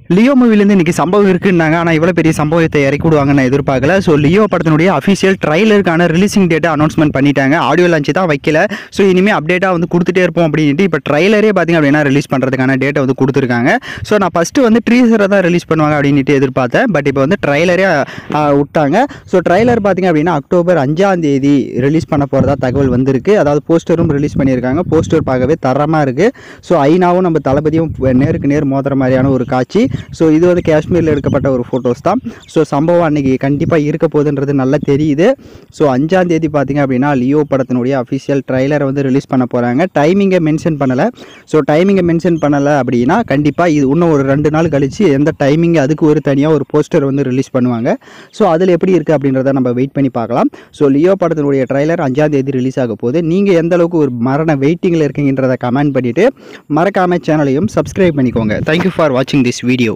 Leo மூவிலேருந்து இன்னைக்கு சம்பவம் இருக்குன்னாங்க ஆனால் இவ்வளோ பெரிய சம்பவத்தை இறக்கி விடுவாங்கன்னு நான் எதிர்பார்க்கல ஸோ லியோ படத்தினுடைய அஃபிஷியல் ட்ரைலருக்கான ரிலீசிங் டேட்டை அனௌன்ஸ்மெண்ட் பண்ணிட்டாங்க ஆடியோ லான்ச் தான் வைக்கல ஸோ இனிமேல் அப்டேட்டாக வந்து கொடுத்துட்டே இருப்போம் அப்படின்ட்டு இப்போ ட்ரைலரே பார்த்திங்க அப்படின்னா ரிலீஸ் பண்ணுறதுக்கான டேட்டை வந்து கொடுத்துருக்காங்க ஸோ நான் ஃபஸ்ட்டு வந்து ட்ரீசரை தான் ரிலீஸ் பண்ணுவாங்க அப்படின்ட்டு எதிர்பார்த்தேன் பட் இப்போ வந்து ட்ரைலரே விட்டாங்க ஸோ ட்ரைலர் பார்த்திங்க அப்படின்னா அக்டோபர் அஞ்சாம் தேதி ரிலீஸ் பண்ண போகிறதா தகவல் வந்திருக்கு அதாவது போஸ்டரும் ரிலீஸ் பண்ணியிருக்காங்க போஸ்டர் பார்க்கவே தரமாக இருக்குது ஸோ ஐநாவும் நம்ம தளபதியும் நேருக்கு நேர் மோதுற மாதிரியான ஒரு காட்சி ஸோ இது வந்து காஷ்மீரில் எடுக்கப்பட்ட ஒரு ஃபோட்டோஸ் தான் ஸோ சம்பவம் அன்றைக்கி கண்டிப்பாக இருக்க போகுதுன்றது நல்லா தெரியுது ஸோ அஞ்சாம் தேதி பார்த்திங்க அப்படின்னா லியோ படத்தினுடைய அஃபிஷியல் ட்ரைலரை வந்து ரிலீஸ் பண்ண போகிறாங்க டைமிங்கை மென்ஷன் பண்ணலை ஸோ டைமிங்கை மென்ஷன் பண்ணலை அப்படின்னா கண்டிப்பாக இது இன்னும் ஒரு ரெண்டு நாள் கழித்து எந்த டைமிங் அதுக்கு ஒரு தனியாக ஒரு போஸ்டர் வந்து ரிலீஸ் பண்ணுவாங்க ஸோ அதில் எப்படி இருக்குது அப்படின்றத நம்ம வெயிட் பண்ணி பார்க்கலாம் ஸோ லியோ படத்தினுடைய ட்ரைலர் அஞ்சாம் தேதி ரிலீஸ் ஆக போகுது நீங்கள் எந்த அளவுக்கு ஒரு மரண வெயிட்டிங்கில் இருக்கீங்கன்றதை கமெண்ட் பண்ணிவிட்டு மறக்காமல் சேனலையும் சப்ஸ்கிரைப் பண்ணிக்கோங்க தேங்க்யூ ஃபார் வாட்சிங் திஸ் வீடியோ